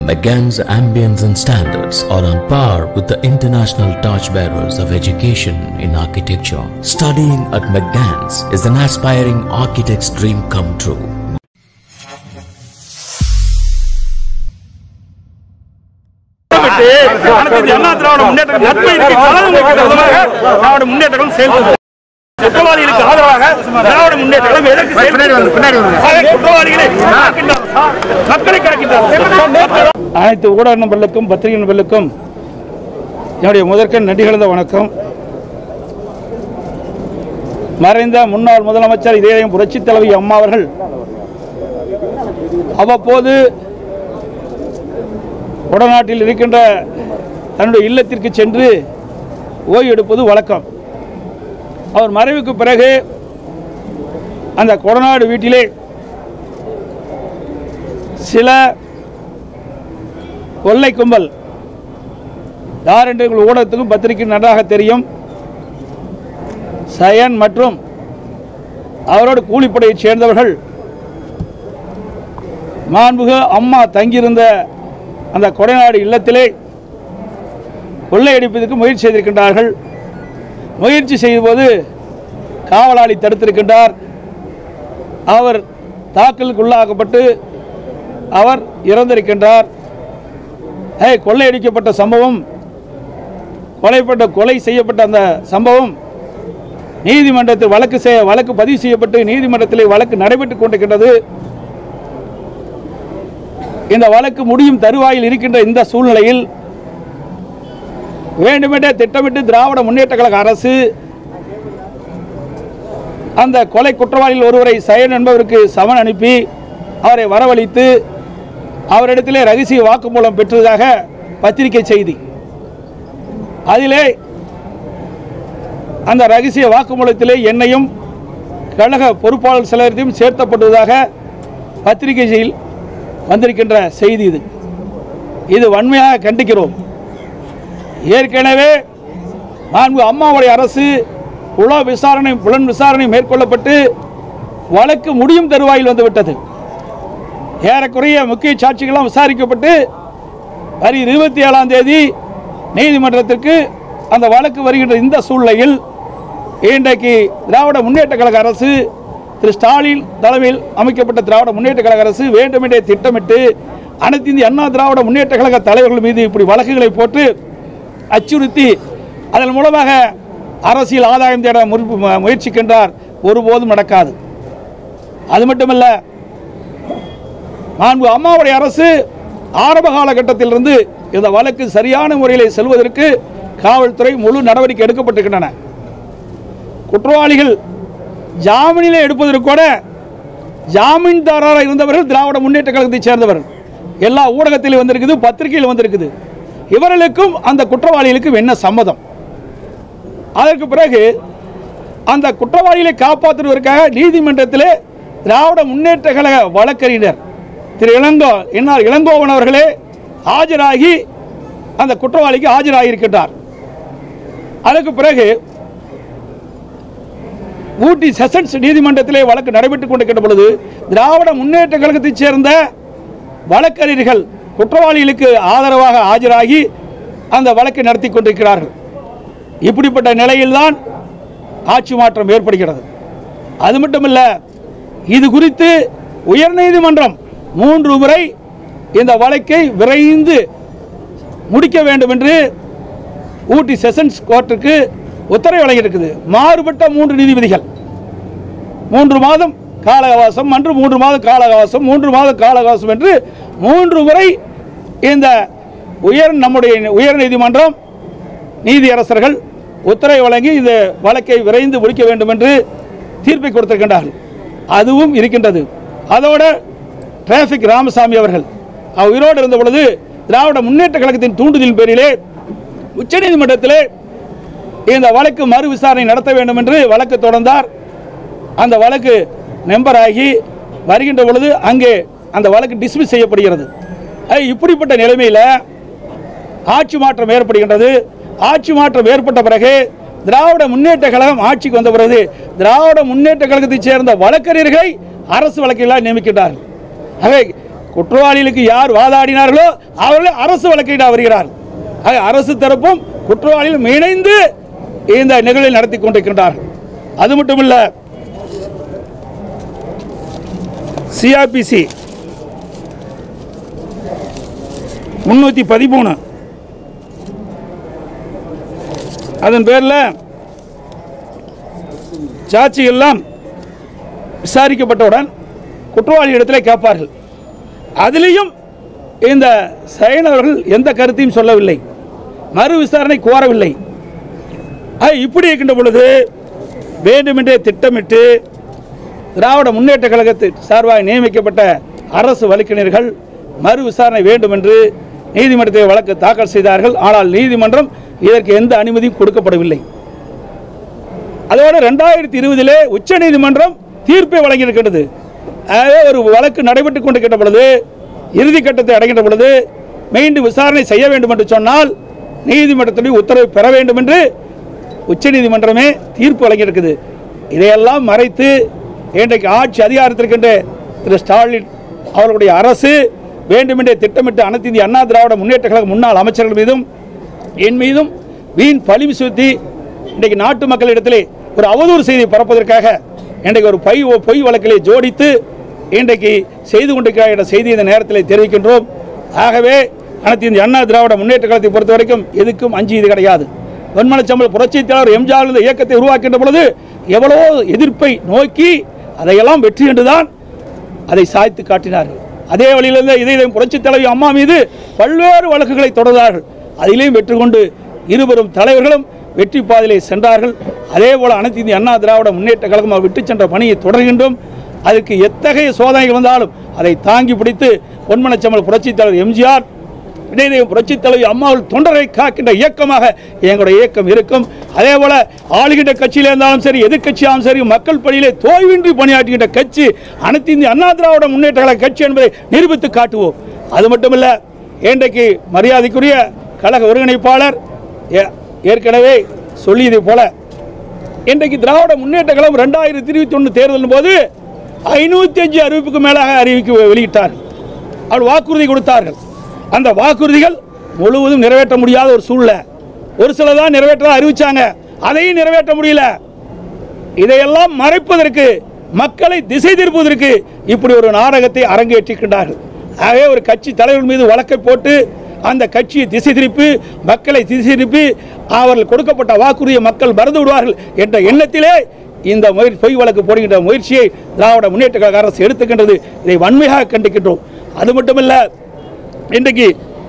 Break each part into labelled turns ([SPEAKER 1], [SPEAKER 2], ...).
[SPEAKER 1] McGann's ambience and standards are on par with the international torchbearers of education in architecture. Studying at McGann's is an aspiring architect's dream come true.
[SPEAKER 2] விட்டு அனைத்து இந்திய அண்ணா திராவிட முன்னேற்ற நட்பை இருக்கு கழகங்களுக்கு விரோதமாக திராவிட முன்னேற்றம் செயல்படுது குற்றவாளிகளுக்கு ஆதரவாக திராவிட முன்னேற்ற கழகம் எதற்கு செயல்படுகிறது ஆக குற்றவாளிகளை காக்கின்றார். மக்களை காக்கின்றார் அனைத்து ஊடக நண்பர்களுக்கும் பத்திரிகை நண்பர்களுக்கும் என்னுடைய முதற்கண் நன்றி கலந்த வணக்கம் மறைந்த முன்னாள் முதலமைச்சர் இதயம் புரட்சித் தலைவி அம்மா அவர்கள் அவ்வப்போது வடநாட்டில் இருக்கின்ற தன்னுடைய இல்லத்திற்கு சென்று ஓய்வு எடுப்பது வழக்கம் அவர் மறைவுக்கு பிறகு அந்த கொடநாடு வீட்டிலே சில கொள்ளை கும்பல் யார் என்று உங்கள் ஊடகத்துக்கும் பத்திரிகை நன்றாக தெரியும் சயன் மற்றும் அவரோடு கூலிப்படையைச் சேர்ந்தவர்கள் மாண்புக அம்மா தங்கியிருந்த அந்த கொடைநாடு இல்லத்திலே கொள்ளையடிப்பதற்கு முயற்சி செய்திருக்கின்றார்கள் முயற்சி செய்தபோது காவலாளி தடுத்திருக்கின்றார் அவர் தாக்கலுக்கு உள்ளாக்கப்பட்டு அவர் இறந்திருக்கின்றார் ஏய், கொள்ளையடிக்கப்பட்ட சம்பவம் கொலைப்பட்ட கொலை செய்யப்பட்ட அந்த சம்பவம் நீதிமன்றத்தில் வழக்கு செய்ய வழக்கு பதிவு செய்யப்பட்டு நீதிமன்றத்தில் வழக்கு நடைபெற்றுக் கொண்டிருக்கின்றது இந்த வழக்கு முடியும் தருவாயில் இருக்கின்ற இந்த சூழ்நிலையில் வேண்டுமென்றே திட்டமிட்டு திராவிட முன்னேற்ற கழக அரசு அந்த கொலை குற்றவாளியில் ஒருவரை சயன் என்பவருக்கு சமன் அனுப்பி அவரை வரவழைத்து அவரிடத்திலே ரகசிய வாக்குமூலம் பெற்றதாக பத்திரிகை செய்தி அதிலே அந்த ரகசிய வாக்குமூலத்திலே என்னையும் கழக பொறுப்பாளர் சிலரையும் சேர்த்தப்பட்டதாக பத்திரிகையில் வந்திருக்கின்ற செய்தி இது இது வன்மையாக கண்டிக்கிறோம் ஏற்கனவே நான்கு அம்மாவுடைய அரசு உள விசாரணை புலன் விசாரணை மேற்கொள்ளப்பட்டு வழக்கு முடியும் தருவாயில் வந்துவிட்டது ஏறக்குறைய முக்கிய சாட்சிகளாம் விசாரிக்கப்பட்டு வரி இருபத்தி ஏழாம் தேதி நீதிமன்றத்திற்கு அந்த வழக்கு வருகின்ற இந்த சூழ்நிலையில் இன்றைக்கு திராவிட முன்னேற்ற கழக அரசு திரு ஸ்டாலின் தலைமையில் அமைக்கப்பட்ட திராவிட முன்னேற்ற கழக அரசு வேண்டுமென்றே திட்டமிட்டு அனைத்து இந்திய அண்ணா திராவிட முன்னேற்ற கழக தலைவர்கள் மீது இப்படி வழக்குகளை போட்டு அச்சுறுத்தி அதன் மூலமாக அரசியல் ஆதாயம் தேட முற்பு- மு- முயற்சிக்கின்றார் ஒருபோதும் நடக்காது அது மட்டுமல்ல மாண்பு அம்மாவுடைய அரசு ஆரம்ப காலகட்டத்திலிருந்து இந்த வழக்கு சரியான முறையில் செல்வதற்கு காவல்துறை முழு நடவடிக்கை எடுக்கப்பட்டிருக்கின்றன குற்றவாளிகள் ஜாமீனில் எடுப்பதற்கு கூட ஜாமீன்தாரராக இருந்தவர்கள் திராவிட முன்னேற்ற கழகத்தைச் சேர்ந்தவர்கள் எல்லா ஊடகத்திலும் வந்திருக்குது பத்திரிகையில் வந்திருக்குது இவர்களுக்கும் அந்த குற்றவாளிகளுக்கும் என்ன சம்மதம் அதற்கு பிறகு அந்த குற்றவாளிகளை காப்பாற்றுவதற்காக நீதிமன்றத்திலே திராவிட முன்னேற்ற கழக வழக்கறிஞர் திரு இளங்கோ என்ஆர் இளங்கோவன் அவர்களே ஆஜராகி அந்த குற்றவாளிக்கு ஆஜராகியிருக்கின்றார் அதற்கு பிறகு ஊட்டி செஷன்ஸ் நீதிமன்றத்திலே வழக்கு நடைபெற்றுக் கொண்டிருக்கின்ற பொழுது திராவிட முன்னேற்ற கழகத்தைச் சேர்ந்த வழக்கறிஞர்கள் குற்றவாளிகளுக்கு ஆதரவாக ஆஜராகி அந்த வழக்கை நடத்தி கொண்டிருக்கிறார்கள் இப்படிப்பட்ட நிலையில்தான் ஆட்சி மாற்றம் ஏற்படுகிறது அது மட்டுமல்ல இது குறித்து உயர்நீதிமன்றம் மூன்று முறை இந்த வழக்கை விரைந்து முடிக்க வேண்டும் என்று ஊட்டி செஷன்ஸ் கோர்ட்டுக்கு உத்தரவு வழங்கியிருக்குது மாறுபட்ட மூன்று நீதிபதிகள் மூன்று மாதம் கால அவகாசம் அன்று மூன்று மாதம் கால அவகாசம் மூன்று மாதம் கால அவகாசம் என்று மூன்று முறை இந்த உயர் நம்முடைய உயர் நீதிமன்றம் நீதியரசர்கள் உத்தரவு வழங்கி இந்த வழக்கை விரைந்து முடிக்க வேண்டும் என்று தீர்ப்பை கொடுத்திருக்கின்றார்கள் அதுவும் இருக்கின்றது அதோட டிராஃபிக் ராமசாமி அவர்கள் அவர் உயிரோடு இருந்த பொழுது திராவிட முன்னேற்ற கழகத்தின் தூண்டுதலின் பேரிலே உச்சநீதிமன்றத்திலே இந்த வழக்கு மறு விசாரணை நடத்த வேண்டும் என்று வழக்கு தொடர்ந்தார் அந்த வழக்கு நம்பர் ஆகி வருகின்ற பொழுது அங்கே அந்த வழக்கு டிஸ்மிஸ் செய்யப்படுகிறது ஐ, இப்படிப்பட்ட நிலைமையில் ஆட்சி மாற்றம் ஏற்படுகின்றது ஆட்சி மாற்றம் ஏற்பட்ட பிறகு திராவிட முன்னேற்ற கழகம் ஆட்சிக்கு வந்த பிறகு திராவிட முன்னேற்ற கழகத்தைச் சேர்ந்த வழக்கறிஞர்களை அரசு வழக்கில் நியமிக்கின்றார்கள் ஆகவே குற்றவாளிகளுக்கு யார் வாதாடினார்களோ அவர்களே அரசு வழக்கிட வருகிறார் ஆக அரசு தரப்பும் குற்றவாளிகளும் இணைந்து இந்த நிகழ்வை நடத்தி கொண்டிருக்கின்றார்கள் அது மட்டுமல்ல சிஆர்பிசி முன்னூற்றி பதிமூணு அதன் பேரில் சாட்சி எல்லாம் விசாரிக்கப்பட்டவுடன் குற்றவாளி இடத்துல கேட்பார்கள் அதிலையும் இந்த சயனவர்கள் எந்த கருத்தையும் சொல்லவில்லை மறு விசாரணை கோரவில்லை ஆக இப்படி இருக்கின்ற பொழுது வேண்டுமென்றே திட்டமிட்டு திராவிட முன்னேற்ற கழகத்தின் சார்பாக நியமிக்கப்பட்ட அரசு வழக்கறிஞர்கள் மறு விசாரணை வேண்டும் என்று நீதிமன்றத்தில் வழக்கு தாக்கல் செய்தார்கள் ஆனால் நீதிமன்றம் இதற்கு எந்த அனுமதியும் கொடுக்கப்படவில்லை அதோடு ரெண்டாயிரத்தி இருபதிலே உச்ச நீதிமன்றம் தீர்ப்பை வழங்கியிருக்கிறது ஆகவே ஒரு வழக்கு நடைபெற்றுக் கொண்டிருக்கின்ற பொழுது இறுதி கட்டத்தை அடைகின்ற பொழுது மீண்டும் விசாரணை செய்ய வேண்டும் என்று சொன்னால் நீதிமன்றத்துடைய உத்தரவை பெற வேண்டும் என்று உச்சநீதிமன்றமே தீர்ப்பு வழங்கியிருக்குது இதையெல்லாம் மறைத்து இன்றைக்கு ஆட்சி அதிகாரத்திற்கின்ற திரு ஸ்டாலின் அவர்களுடைய அரசு வேண்டுமென்றே திட்டமிட்டு அனைத்து இந்திய அண்ணா திராவிட முன்னேற்ற கழக முன்னாள் அமைச்சர்கள் மீதும் என் மீதும் வீண் பழி சுத்தி இன்றைக்கு நாட்டு மக்களிடத்திலே ஒரு அவதூறு செய்தியை பரப்பதற்காக இன்றைக்கு ஒரு பொய் பொய் வழக்கிலே ஜோடித்து இன்றைக்கு செய்து கொண்டிருக்கிற என்ற செய்தி இந்த நேரத்தில் தெரிவிக்கின்றோம் ஆகவே அனைத்து இந்திய அண்ணா திராவிட முன்னேற்ற கழகத்தை பொறுத்த வரைக்கும் எதுக்கும் அஞ்சு இது கிடையாது வெண்மனச்சம்பல் புரட்சித் தலைவர் எம்ஜிஆர் இந்த இயக்கத்தை உருவாக்கின்ற பொழுது எவ்வளவோ எதிர்ப்பை நோக்கி அதையெல்லாம் வெற்றி என்றுதான் அதை சாய்த்து காட்டினார்கள் அதே வழியிலிருந்து இதயம் புரட்சித் தலைவி அம்மா மீது பல்வேறு வழக்குகளை தொடர்ந்தார்கள் அதிலேயும் வெற்றி கொண்டு இருவரும் தலைவர்களும் வெற்றி பாதையிலே சென்றார்கள் அதே போல அனைத்து இந்திய அண்ணா திராவிட முன்னேற்ற கழகம் அவர் விட்டு சென்ற பணியை தொடர்கின்றோம் அதற்கு எத்தகைய சோதனைகள் வந்தாலும் அதை தாங்கி பிடித்து பொன்மனச்சம்பல் புரட்சித் தலைவர் எம்ஜிஆர் இடையிலே புரட்சித் தலைவி அம்மாவில் தொண்டரை காக்கின்ற இயக்கமாக எங்களுடைய இயக்கம் இருக்கும் அதே போல ஆளுகின்ற கட்சியில இருந்தாலும் சரி எதிர்க்கட்சியாலும் சரி மக்கள் பணியிலே தோய்வின்றி பணியாற்றுகின்ற கட்சி அனைத்து இந்திய அண்ணா திராவிட முன்னேற்ற கழக கட்சி என்பதை நிரூபித்து காட்டுவோம் அது மட்டுமல்ல இன்றைக்கு மரியாதைக்குரிய கழக ஒருங்கிணைப்பாளர் ஏ- ஏற்கனவே சொல்லியதை போல இன்றைக்கு திராவிட முன்னேற்ற கழகம் ரெண்டாயிரத்தி இருபத்தி ஒன்று தேர்தலின் போது ஐநூற்றி அஞ்சு அறிவிப்புக்கு மேலாக அறிவிக்க வெளியிட்டார்கள் அவர் வாக்குறுதி கொடுத்தார்கள் அந்த வாக்குறுதிகள் முழுவதும் நிறைவேற்ற முடியாத ஒரு சூழ்நிலை ஒரு சில தான் நிறைவேற்ற அறிவிச்சாங்க அதையும் நிறைவேற்ற முடியல இதையெல்லாம் மறைப்பதற்கு மக்களை திசை திருப்புவதற்கு இப்படி ஒரு நாடகத்தை அரங்கேற்றிருக்கின்றார்கள் ஆகவே ஒரு கட்சி தலைவர் மீது வழக்கை போட்டு அந்த கட்சியை திசை திருப்பி மக்களை திசை திருப்பி அவர்கள் கொடுக்கப்பட்ட வாக்குறுதியை மக்கள் மறந்து விடுவார்கள் என்ற எண்ணத்திலே இந்த முயற்சி பொய் வழக்கு போடுகின்ற முயற்சியை திராவிட முன்னேற்ற கழக அரசு எடுத்துக்கின்றது இதை வன்மையாக கண்டிக்கின்றோம் அது மட்டுமல்ல இன்றைக்கு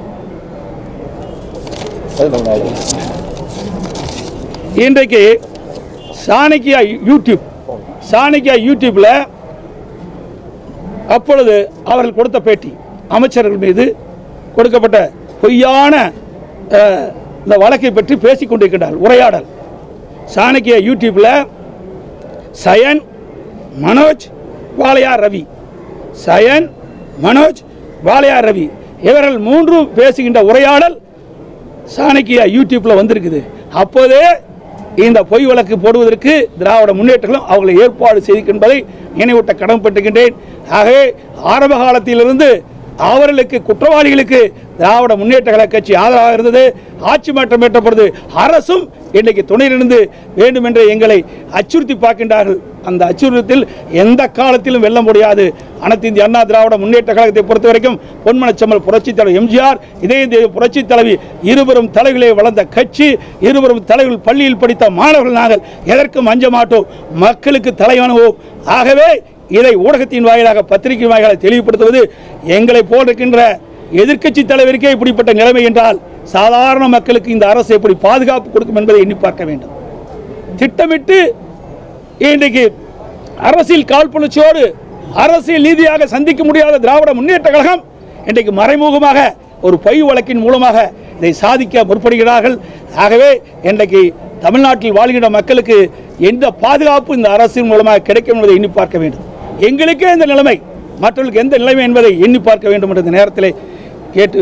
[SPEAKER 2] இன்றைக்கு சாணக்கியா யூடியூப் சாணக்கியா யூடியூப்ல அப்பொழுது அவர்கள் கொடுத்த பேட்டி அமைச்சர்கள் மீது கொடுக்கப்பட்ட பொய்யான அஹ், இந்த வழக்கை பற்றி பேசிக் கொண்டிருக்கிறார்கள் உரையாடல் சாணக்கியா யூடியூப்ல சயன் மனோஜ் வாளையார் ரவி சயன் மனோஜ் வாளையார் ரவி இவர்கள் மூன்று பேசுகின்ற உரையாடல் சாணக்கியா யூடியூப்ல வந்திருக்குது அப்போதே இந்த பொய் வழக்கு போடுவதற்கு திராவிட முன்னேற்றங்களும் அவர்களை ஏற்பாடு செய்து என்பதை நினைவூட்ட கடமைப்பட்டுகின்றேன் ஆகவே ஆரம்ப காலத்திலிருந்து அவர்களுக்கு குற்றவாளிகளுக்கு திராவிட முன்னேற்ற கழக கட்சி ஆதரவாக இருந்தது ஆட்சி மாற்றம் ஏற்ற பொழுது அரசும் இன்னைக்கு துணையிலிருந்து வேண்டுமென்று எங்களை அச்சுறுத்தி பார்க்கின்றார்கள் அந்த அச்சுறுத்தத்தில் எந்த காலத்திலும் வெல்ல முடியாது அனைத்து இந்திய அண்ணா திராவிட முன்னேற்ற கழகத்தை பொறுத்த வரைக்கும் பொன்மனச்சம்மல் புரட்சித் தலைவர் எம்ஜிஆர் இதே இந்த புரட்சித் தலைவி இருவரும் தலைவிலே வளர்ந்த கட்சி இருவரும் தலைவர்கள் பள்ளியில் படித்த மாணவர்கள் நாங்கள் எதற்கும் அஞ்ச மாட்டோம் மக்களுக்கு தலைவணுவோம் ஆகவே இதை ஊடகத்தின் வாயிலாக பத்திரிகை வாயிலாக தெளிவுபடுத்துவது எங்களை போல் இருக்கின்ற எதிர்க்கட்சி தலைவருக்கே இப்படிப்பட்ட நிலைமை என்றால் சாதாரண மக்களுக்கு இந்த அரசு எப்படி பாதுகாப்பு கொடுக்கும் என்பதை எண்ணி பார்க்க வேண்டும் திட்டமிட்டு இன்றைக்கு அரசியல் காழ்ப்புணர்ச்சியோடு அரசியல் நீதியாக சந்திக்க முடியாத திராவிட முன்னேற்ற கழகம் இன்றைக்கு மறைமுகமாக ஒரு பொய் வழக்கின் மூலமாக இதை சாதிக்க முற்படுகிறார்கள் ஆகவே இன்றைக்கு தமிழ்நாட்டில் வாழ்கின்ற மக்களுக்கு எந்த பாதுகாப்பு இந்த அரசின் மூலமாக கிடைக்கும் என்பதை எண்ணி பார்க்க வேண்டும் எங்களுக்கே இந்த நிலைமை மற்றவர்களுக்கு எந்த நிலைமை என்பதை எண்ணி பார்க்க வேண்டும் என்ற இந்த நேரத்தில் கேட்டு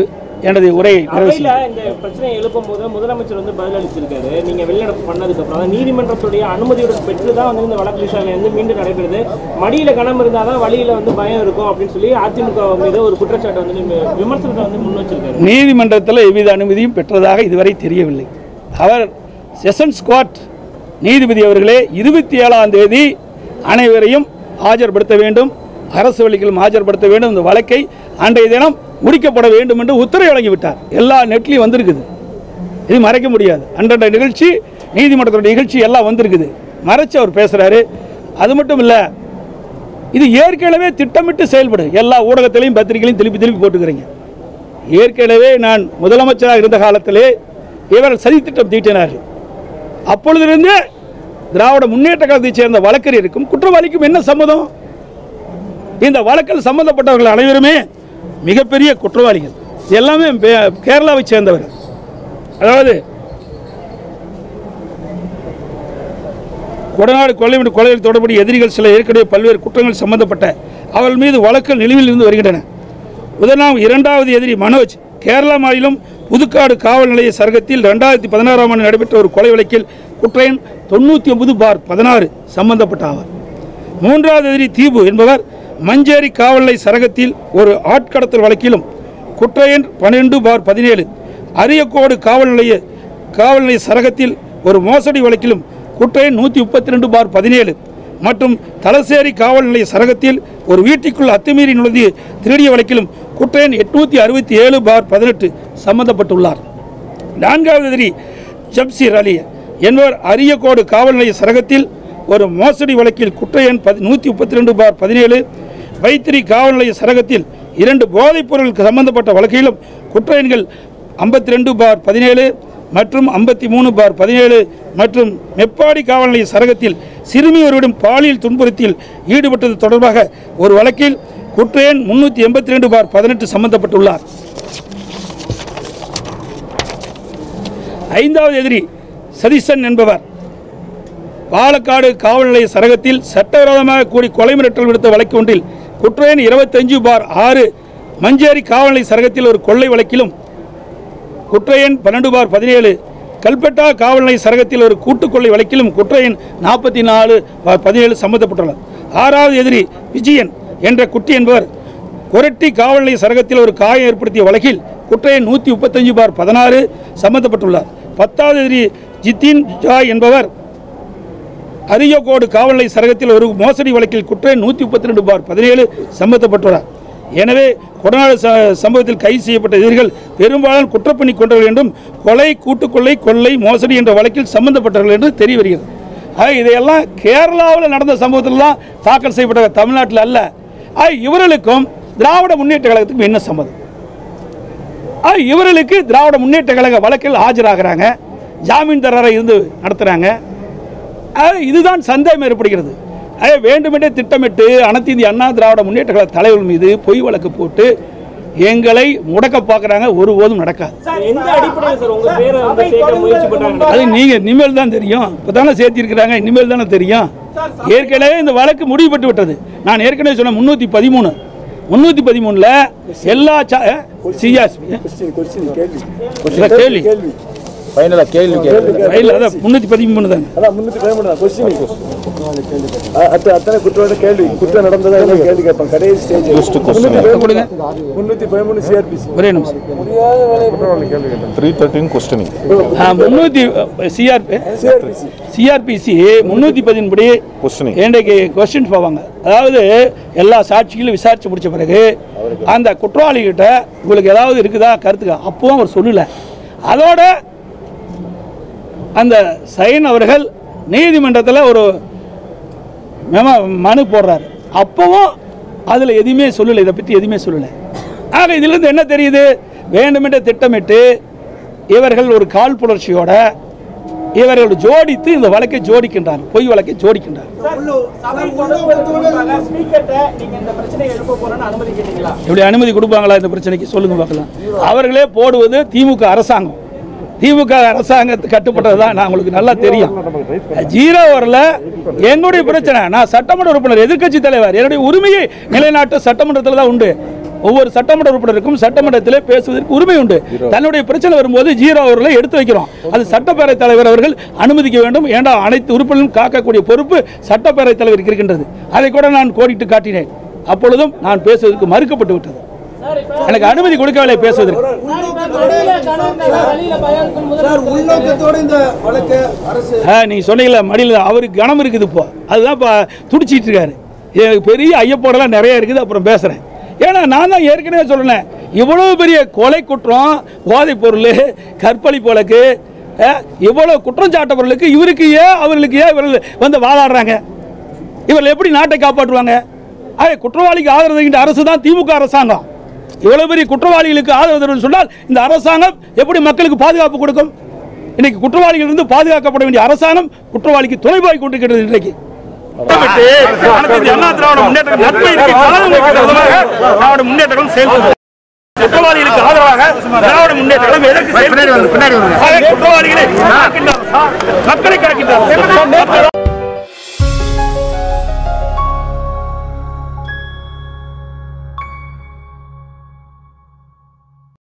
[SPEAKER 2] எனது உரையை நிறைவு
[SPEAKER 3] அவையில இந்த பிரச்சனையை எழுப்பும் போது முதலமைச்சர் வந்து பதில் அளிச்சிருக்காரு நீங்க வெளிநடப்பு பண்ணதுக்கு அப்புறம் அதாவது நீதிமன்றத்துடைய அனுமதியுடன் பெற்று தான் வந்து இந்த வழக்கு விசாரணை வந்து மீண்டும் நடைபெறுது மடியில கணம் இருந்தாதான் வழியில வந்து பயம் இருக்கும் அப்படின்னு சொல்லி அதிமுக மீது ஒரு குற்றச்சாட்டை வந்து வி- விமர்சனத்தை வந்து முன் வச்சிருக்காரு
[SPEAKER 2] நீதிமன்றத்தில் எவ்வித அனுமதியும் பெற்றதாக இதுவரை தெரியவில்லை அவர் செஷன்ஸ் கோர்ட் நீதிபதி அவர்களே இருபத்தி ஏழாம் தேதி அனைவரையும் ஆஜர்படுத்த வேண்டும் அரசு வழிகளும் ஆஜர்படுத்த வேண்டும் இந்த வழக்கை அன்றைய தினம் முடிக்கப்பட வேண்டும் என்று உத்தரவு வழங்கிவிட்டார் எல்லா நெட்லையும் வந்திருக்குது இது மறைக்க முடியாது அன்றண்ட நிகழ்ச்சி நீதிமன்றத்தோட நிகழ்ச்சி எல்லாம் வந்திருக்குது மறைச்சு அவர் பேசுகிறாரு அது மட்டும் இல்லை இது ஏற்கனவே திட்டமிட்டு செயல்படு எல்லா ஊடகத்திலையும் பத்திரிகையிலையும் திருப்பி திருப்பி போட்டுக்கிறீங்க ஏற்கனவே நான் முதலமைச்சராக இருந்த காலத்திலே இவர்கள் சதித்திட்டம் தீட்டினார்கள் அப்பொழுதிருந்து திராவிட முன்னேற்ற கழகத்தைச் சேர்ந்த வழக்கறிஞருக்கும் குற்றவாளிக்கும் என்ன சம்மதம் இந்த வழக்கில் சம்பந்தப்பட்டவர்கள் அனைவருமே மிகப்பெரிய குற்றவாளிகள் இது எல்லாமே பே- கேரளாவை சேர்ந்தவர்கள் அதாவது கொடநாடு கொலை மற்றும் கொலையில் தொடர்புடைய எதிரிகள் சில ஏற்கனவே பல்வேறு குற்றங்கள் சம்பந்தப்பட்ட அவர்கள் மீது வழக்கு நிலுவையில் இருந்து வருகின்றன முதலாம் இரண்டாவது எதிரி மனோஜ் கேரளா மாநிலம் புதுக்காடு காவல் நிலைய சரகத்தில் ரெண்டாயிரத்தி பதினாறாம் ஆண்டு நடைபெற்ற ஒரு கொலை வழக்கில் குற்றையன் தொண்ணூற்றி ஒன்பது பார் பதினாறு சம்பந்தப்பட்ட ஆவார் மூன்றாவது எதிரி தீபு என்பவர் மஞ்சேரி காவல் நிலைய சரகத்தில் ஒரு ஆட்கடத்தல் வழக்கிலும் குற்றையன் பன்னிரெண்டு பார் பதினேழு அரியக்கோடு காவல் நிலைய காவல் நிலைய சரகத்தில் ஒரு மோசடி வழக்கிலும் குற்றையன் நூற்றி முப்பத்தி ரெண்டு பார் பதினேழு மற்றும் தலசேரி காவல் நிலைய சரகத்தில் ஒரு வீட்டுக்குள் அத்துமீறி நுழைந்து திருடிய வழக்கிலும் குற்றையன் எட்நூற்றி அறுபத்தி ஏழு பார் பதினெட்டு சம்பந்தப்பட்டுள்ளார் நான்காவது எதிரி ஜப்சீர் அலி என்பவர் அரியக்கோடு காவல் நிலைய சரகத்தில் ஒரு மோசடி வழக்கில் குற்றையன் பதி நூற்றி முப்பத்தி ரெண்டு பார் பதினேழு வைத்திரி காவல் நிலைய சரகத்தில் இரண்டு போதைப் பொருளுக்கு சம்பந்தப்பட்ட வழக்கிலும் குற்றையன்கள் ஐம்பத்தி ரெண்டு பார் பதினேழு மற்றும் ஐம்பத்தி மூணு பார் பதினேழு மற்றும் மெப்பாடி காவல் நிலைய சரகத்தில் சிறுமி ஒருவரிடம் பாலியல் துன்புறுத்தில் ஈடுபட்டது தொடர்பாக ஒரு வழக்கில் குற்றையன் முன்னூற்றி எண்பத்தி ரெண்டு பார் பதினெட்டு சம்பந்தப்பட்டுள்ளார் ஐந்தாவது எதிரி சதீசன் என்பவர் பாலக்காடு காவல் நிலைய சரகத்தில் சட்டவிரோதமாக கூடி கொலை மிரட்டல் விடுத்த வழக்கு ஒன்றில் குற்றையன் இருபத்தஞ்சு பார் ஆறு மஞ்சேரி காவல் நிலைய சரகத்தில் ஒரு கொள்ளை வழக்கிலும் குற்றையன் பன்னெண்டு பார் பதினேழு கல்பெட்டா காவல் நிலைய சரகத்தில் ஒரு கூட்டுக் கொள்ளை வழக்கிலும் குற்றையன் நாற்பத்தி நாலு பார் பதினேழு சம்பந்தப்பட்டுள்ளார் ஆறாவது எதிரி விஜயன் என்ற குட்டி என்பவர் கொரட்டி காவல் நிலைய சரகத்தில் ஒரு காயம் ஏற்படுத்திய வழக்கில் குற்றையன் நூற்றி முப்பத்தஞ்சு பார் பதினாறு சம்பந்தப்பட்டுள்ளார் பத்தாவது எதிரி ஜித்தின் ஜாய் என்பவர் அரியக்கோடு காவல் நிலைய சரகத்தில் ஒரு மோசடி வழக்கில் குற்றம் நூற்றி முப்பத்தி ரெண்டு பார் பதினேழு சம்பந்தப்பட்டுள்ளார் எனவே கொடநாடு ச- சம்பவத்தில் கைது செய்யப்பட்ட எதிரிகள் பெரும்பாலும் குற்றப்பணி கொண்டவர்கள் என்றும் கொலை கூட்டுக்கொள்ளை கொள்ளை மோசடி என்ற வழக்கில் சம்பந்தப்பட்டவர்கள் என்று தெரிய வருகிறது ஆக இதையெல்லாம் கேரளாவில் நடந்த சம்பவத்தில் தான் தாக்கல் செய்யப்பட்ட தமிழ்நாட்டில் அல்ல ஆக இவர்களுக்கும் திராவிட முன்னேற்ற கழகத்துக்கும் என்ன சம்மதம் ஆ, இவர்களுக்கு திராவிட முன்னேற்ற கழக வழக்கில் ஆஜராகிறாங்க ஜாமீன்தாரரை இருந்து நடத்துகிறாங்க ஆ, இதுதான் சந்தேகம் ஏற்படுகிறது ஆ, வேண்டுமென்றே திட்டமிட்டு அனைத்து இந்திய அண்ணா திராவிட முன்னேற்ற கழக தலைவர் மீது பொய் வழக்கு போட்டு எங்களை முடக்க பார்க்குறாங்க ஒருபோதும் நடக்காது
[SPEAKER 3] எந்த அடிப்படையில் சார் உங்க பேரை வந்து சேர்க்க முயற்சி பண்றாங்க
[SPEAKER 2] அது நீங்கள் இனிமேல் தான் தெரியும் இப்போ தானே சேர்த்திருக்கிறாங்க இனிமேல் தானே தெரியும் ஏற்கனவே இந்த வழக்கு முடிவுபட்டு விட்டது நான் ஏற்கனவே சொன்னேன் முந்நூற்றி பதிமூணு முந்நூற்றி பதிமூணில் எல்லா சிஆர்பி கேள்வி
[SPEAKER 4] ஃபைனலாக கேள்வி கேள்வி
[SPEAKER 2] ரயில் அதான் முந்நூற்றி பதிமூணு தாங்க
[SPEAKER 4] அதான் முன்னூத்தி பதிமூணு தான் கொஸ்டின் அத்தனை அத்தனை குற்றவாளி கேள்வி குற்றம் நடந்ததா என்ன கேள்வி கேட்பாங்க கடைசி ஸ்டேஜ்
[SPEAKER 2] கொடுங்க
[SPEAKER 4] முன்னூத்தி பதிமூணு சிஆர்பிசி
[SPEAKER 2] ஒரே நிமிஷம்
[SPEAKER 4] குற்றவாளி கேள்வி கேட்பாங்க
[SPEAKER 5] த்ரீ தேர்ட்டின் கொஸ்டினிங்
[SPEAKER 2] முந்நூற்றி சிஆர்பி
[SPEAKER 4] சிஆர்பிசி
[SPEAKER 2] சிஆர்பிசி முந்நூற்றி பதின்படி
[SPEAKER 5] கொஸ்டினிங்
[SPEAKER 2] இன்றைக்கு கொஸ்டின்ஸ் போவாங்க அதாவது எல்லா சாட்சிகளும் விசாரித்து முடிச்ச பிறகு அந்த குற்றவாளிகிட்ட உங்களுக்கு ஏதாவது இருக்குதா கருத்துக்கா அப்பவும் அவர் சொல்லலை அதோட அந்த சைன் அவர்கள் நீதிமன்றத்தில் ஒரு மெம மனு போடுறாரு அப்பவும் அதில் எதுவுமே சொல்லலை இதை பற்றி எதுவுமே சொல்லலை ஆக இதிலிருந்து என்ன தெரியுது வேண்டுமென்றே திட்டமிட்டு இவர்கள் ஒரு காழ்ப்புணர்ச்சியோட இவர்கள் ஜோடித்து இந்த வழக்கை ஜோடிக்கின்றார் பொய் வழக்கை ஜோடிக்கின்றார்
[SPEAKER 3] சபை தொடங்குவதற்கு முன்பாக ஸ்பீக்கர்ட்ட நீங்க இந்த பிரச்சனையை எழுப்ப போறேன்னு அனுமதி கேட்டீங்களா
[SPEAKER 2] இப்படி அனுமதி கொடுப்பாங்களா இந்த பிரச்சனைக்கு சொல்லுங்க பார்க்கலாம் அவர்களே போடுவது திமுக அரசாங்கம் திமுக அரசாங்கத்து கட்டுப்பட்டது தான் நான் உங்களுக்கு நல்லா தெரியும் ஜீரோ வரல எங்களுடைய பிரச்சனை நான் சட்டமன்ற உறுப்பினர் எதிர்க்கட்சி தலைவர் என்னுடைய உரிமையை நிலைநாட்ட சட்டமன்றத்தில் தான் உண்டு ஒவ்வொரு சட்டமன்ற உறுப்பினருக்கும் சட்டமன்றத்திலே பேசுவதற்கு உரிமை உண்டு தன்னுடைய பிரச்சனை வரும்போது ஜீரோ அவர்களை எடுத்து வைக்கிறோம் அது சட்டப்பேரவைத் தலைவர் அவர்கள் அனுமதிக்க வேண்டும் ஏண்டா அனைத்து உறுப்பினரும் காக்கக்கூடிய பொறுப்பு சட்டப்பேரவைத் தலைவருக்கு இருக்கின்றது அதை கூட நான் கோடிட்டு காட்டினேன் அப்பொழுதும் நான் பேசுவதற்கு மறுக்கப்பட்டு விட்டது எனக்கு அனுமதி கொடுக்கவில்லை பேசுவதற்கு
[SPEAKER 5] சார் உள்நோக்கத்தோட இந்த வழக்கு அரசு
[SPEAKER 2] ஆ, நீ சொன்னீங்கல்ல மடியில் அவருக்கு கனம் இருக்குது இப்போ அதுதான் இப்போ துடிச்சிட்டு இருக்காரு எனக்கு பெரிய ஐயப்பாடெல்லாம் நிறைய இருக்குது அப்புறம் பேசுகிறேன் ஏன்னா நான் தான் ஏற்கனவே சொல்லினேன் இவ்வளவு பெரிய கொலை குற்றம் போதைப் பொருள் கற்பழிப்பு வழக்கு ஆ, இவ்வளவு குற்றம் சாட்டவர்களுக்கு இவருக்கு ஏன் அவர்களுக்கு ஏன் இவர்கள் வந்து வாதாடுறாங்க இவர்கள் எப்படி நாட்டை காப்பாற்றுவாங்க ஆக குற்றவாளிக்கு ஆதரவு தருகின்ற அரசு தான் திமுக அரசாங்கம் இவ்வளவு பெரிய குற்றவாளிகளுக்கு ஆதரவு தருவது சொன்னால் இந்த அரசாங்கம் எப்படி மக்களுக்கு பாதுகாப்பு கொடுக்கும் இன்னைக்கு குற்றவாளிகள் இருந்து பாதுகாக்கப்பட வேண்டிய அரசாங்கம் குற்றவாளிக்கு துணை போய் கொண்டிருக்கிறது இன்றைக்கு அனைத்து இந்திய அண்ணா திராவிட முன்னேற்ற நட்பை இன்னைக்கு கலந்து வைக்கிறதுமாக திராவிட முன்னேற்றம் செயல்படுது குற்றவாளிகளுக்கு ஆதரவாக திராவிட முன்னேற்றம் எதற்கு செயல்படுகிறது? ஆக குற்றவாளிகளை காக்கின்ற அரசா? மக்களை காக்கின்ற அரசா?